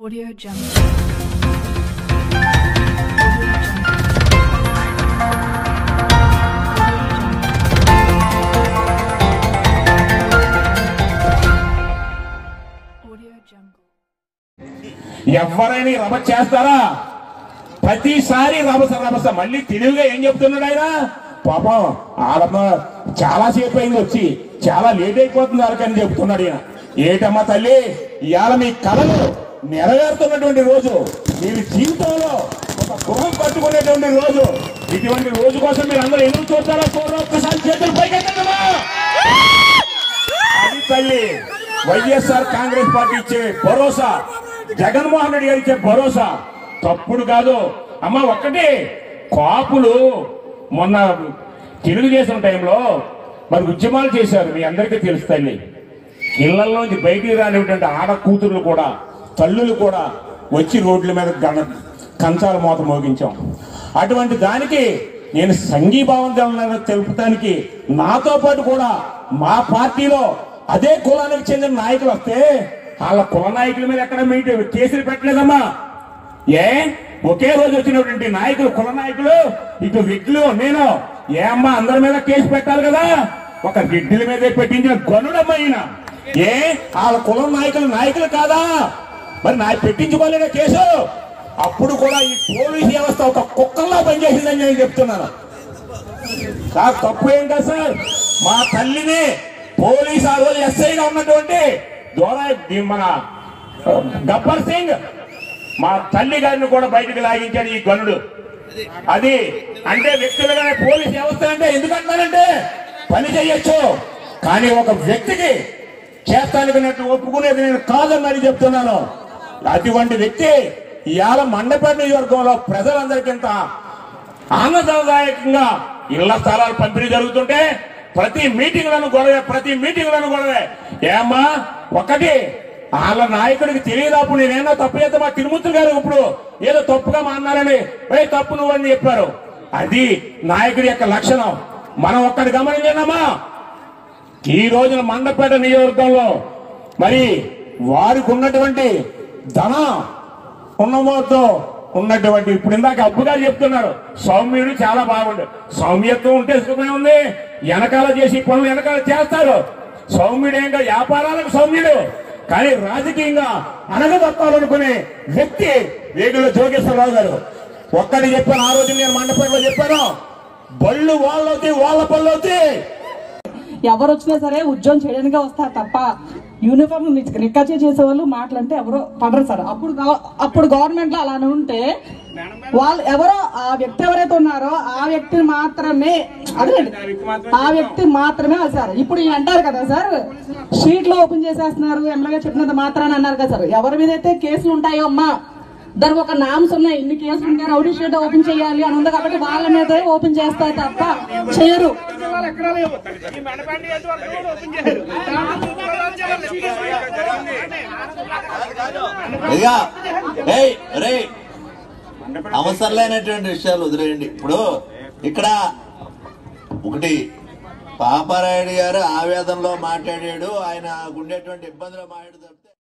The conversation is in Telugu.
Audio Jungle. Audio Jungle. Audio Jungle. ఎవరైనా రభ చేస్తారా ప్రతిసారి రభస రభస మళ్ళీ తెలివిగా ఏం చెప్తున్నాడు ఆయన పాపం ఆడమ్మ చాలా సేపు అయింది వచ్చి చాలా లేట్ అయిపోతుంది వాళ్ళకని చెప్తున్నాడు ఈయన ఏటమ్మా తల్లి ఇవాళ మీ కళలు నెరవేరుతున్నటువంటి రోజు మీ జీవితంలో ఒక గృహం కట్టుకునేటువంటి రోజు ఇటువంటి రోజు కోసం మీరు అందరూ ఎదురు చూస్తారా చూడరా ఒక్కసారి చేతులు పైకెత్తమ్మా అది తల్లి వైఎస్ఆర్ కాంగ్రెస్ పార్టీ ఇచ్చే భరోసా జగన్మోహన్ రెడ్డి గారు ఇచ్చే భరోసా తప్పుడు కాదు అమ్మ ఒక్కటి కాపులు మొన్న తెలుగుదేశం టైంలో మరి ఉద్యమాలు చేశారు మీ అందరికీ తెలుసు తల్లి ఇళ్లలోంచి బయటికి రానిటువంటి ఆడ కూతుర్లు కూడా తల్లులు కూడా వచ్చి రోడ్ల మీద గణ కంచాల మోత మోగించాం అటువంటి దానికి నేను సంఘీభావం తెల- తెలుపడానికి నాతో పాటు కూడా మా పార్టీలో అదే కులానికి చెందిన నాయకులు వస్తే వాళ్ళ కుల నాయకుల మీద ఎక్కడ మీటి కేసులు పెట్టలేదమ్మా ఏ ఒకే రోజు వచ్చినటువంటి నాయకులు కుల నాయకులు ఇటు రెడ్లు నేను ఏ అమ్మా అందరి మీద కేసు పెట్టాలి కదా ఒక రెడ్డిల మీదే పెట్టించిన గనుడమ్మ ఈయన ఏ వాళ్ళ కులం నాయకులు నాయకులు కాదా మరి నా పెట్టించుకోలేదా కేసు అప్పుడు కూడా ఈ పోలీస్ వ్యవస్థ ఒక కుక్కల్లా పనిచేసిందని నేను చెప్తున్నాను సార్ తప్పు ఏం కాదు సార్ మా తల్లిని పోలీస్ ఆ రోజు ఎస్ఐగా ఉన్నటువంటి దోరా ది- మన ఆ, గబ్బర్ సింగ్ మా తల్లి గారిని కూడా బయటకు లాగించాడు ఈ గనుడు అది అంటే వ్యక్తులుగానే పోలీస్ వ్యవస్థ అంటే ఎందుకంటారంటే పని చేయొచ్చు కానీ ఒక వ్యక్తికి చేస్తానికి ఒప్పుకునేది నేను కాదని మరి చెప్తున్నాను అటువంటి వ్యక్తి ఇవాళ మండపేట నియోజకవర్గంలో ప్రజలందరికింత ఆనందదాయకంగా ఇళ్ల స్థలాలు పంపిణీ జరుగుతుంటే ప్రతి మీటింగ్లను గొడవే ప్రతి మీటింగ్లను గొడవే ఏమ్మా ఒకటి వాళ్ళ నాయకుడికి తెలియదప్పుడు నేనేమో తప్పు చేస్తే మా తిరుమూర్తి గారు ఇప్పుడు ఏదో తప్పుగా మాన్నారని ఏ తప్పు నువ్వు అని చెప్పారు అది నాయకుడి యొక్క లక్షణం మనం ఒక్కటి గమనించామా ఈ రోజున మండపేట నియోజకవర్గంలో మరి వారికి ఉన్నటువంటి ధన ఉన్నమోతో ఉన్నటువంటి ఇప్పుడు ఇందాక అబ్బు గారు చెప్తున్నారు సౌమ్యుడు చాలా బాగుండు సౌమ్యత్వం ఉంటే సుఖమే ఉంది వెనకాల చేసి పనులు వెనకాల చేస్తారు సౌమ్యుడు ఏంటో వ్యాపారాలకు సౌమ్యుడు కానీ రాజకీయంగా అనగదొక్కాలనుకునే వ్యక్తి వేగుల జోగేశ్వరరావు గారు ఒక్కటి చెప్పాను ఆ రోజు నేను మండపేటలో చెప్పాను బళ్ళు వాళ్ళవుతాయి వాళ్ళ పళ్ళు అవుతాయి ఎవరు వచ్చినా సరే ఉద్యోగం చేయడానికే వస్తారు తప్ప యూనిఫామ్ రికార్డ్ చేసే వాళ్ళు మాటలంటే ఎవరో పడరు సార్ అప్పుడు గవ- అప్పుడు గవర్నమెంట్ లో అలానే ఉంటే వాళ్ళు ఎవరో ఆ వ్యక్తి ఎవరైతే ఉన్నారో ఆ వ్యక్తిని మాత్రమే అదేండి ఆ వ్యక్తి మాత్రమే సార్ ఇప్పుడు ఈయన అంటారు కదా సార్ షీట్లు ఓపెన్ చేసేస్తున్నారు ఎమ్మెల్యే చెప్పినంత మాత్రాన్ని అన్నారు కదా సార్ ఎవరి మీద అయితే కేసులు ఉంటాయో అమ్మా దానికి ఒక నామ్స్ ఉన్నాయి ఇన్ని కేసులు ఉన్నాయి రౌడీ షీట్ ఓపెన్ చేయాలి అని ఉంది కాబట్టి వాళ్ళ మీద ఓపెన్ చేస్తారు తప్ప చేయరు ఇక ఏయ్ రే అవసరం లేనటువంటి విషయాలు వదిలేయండి ఇప్పుడు ఇక్కడ ఒకటి పాపారాయుడు గారు ఆవేదనలో మాట్లాడాడు ఆయన ఉండేటువంటి ఇబ్బందులు మాట్లాడు